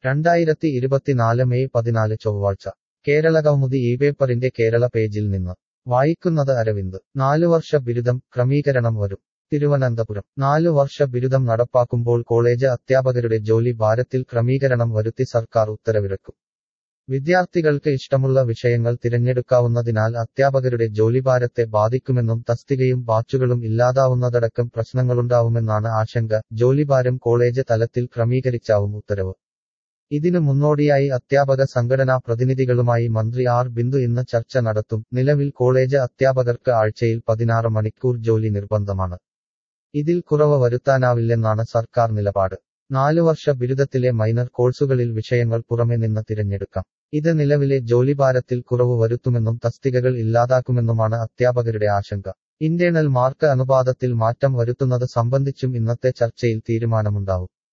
രണ്ടായിരത്തി ഇരുപത്തിനാല് മെയ് പതിനാല് ചൊവ്വാഴ്ച കേരള കൗമുദി ഈ പേപ്പറിന്റെ കേരള പേജിൽ നിന്ന് വായിക്കുന്നത് അരവിന്ദ് നാലു വർഷ ബിരുദം ക്രമീകരണം വരും തിരുവനന്തപുരം നാലു വർഷ ബിരുദം നടപ്പാക്കുമ്പോൾ കോളേജ് അധ്യാപകരുടെ ജോലി ഭാരത്തിൽ ക്രമീകരണം വരുത്തി സർക്കാർ ഉത്തരവിറക്കും വിദ്യാർത്ഥികൾക്ക് ഇഷ്ടമുള്ള വിഷയങ്ങൾ തിരഞ്ഞെടുക്കാവുന്നതിനാൽ അധ്യാപകരുടെ ജോലിഭാരത്തെ ബാധിക്കുമെന്നും തസ്തികയും ബാച്ചുകളും ഇല്ലാതാവുന്നതടക്കം പ്രശ്നങ്ങളുണ്ടാവുമെന്നാണ് ആശങ്ക ജോലിഭാരം കോളേജ് തലത്തിൽ ക്രമീകരിച്ചാവും ഉത്തരവ് ഇതിനു മുന്നോടിയായി അധ്യാപക സംഘടനാ പ്രതിനിധികളുമായി മന്ത്രി ആർ ബിന്ദു ഇന്ന് ചർച്ച നടത്തും നിലവിൽ കോളേജ് അധ്യാപകർക്ക് ആഴ്ചയിൽ പതിനാറ് മണിക്കൂർ ജോലി നിർബന്ധമാണ് ഇതിൽ കുറവ് വരുത്താനാവില്ലെന്നാണ് സർക്കാർ നിലപാട് നാലു വർഷ ബിരുദത്തിലെ മൈനർ കോഴ്സുകളിൽ വിഷയങ്ങൾ പുറമെ നിന്ന് തിരഞ്ഞെടുക്കാം ഇത് നിലവിലെ ജോലിഭാരത്തിൽ കുറവ് വരുത്തുമെന്നും തസ്തികകൾ ഇല്ലാതാക്കുമെന്നുമാണ് അധ്യാപകരുടെ ആശങ്ക ഇന്റേണൽ മാർക്ക് അനുപാതത്തിൽ മാറ്റം വരുത്തുന്നത് സംബന്ധിച്ചും ഇന്നത്തെ ചർച്ചയിൽ തീരുമാനമുണ്ടാവും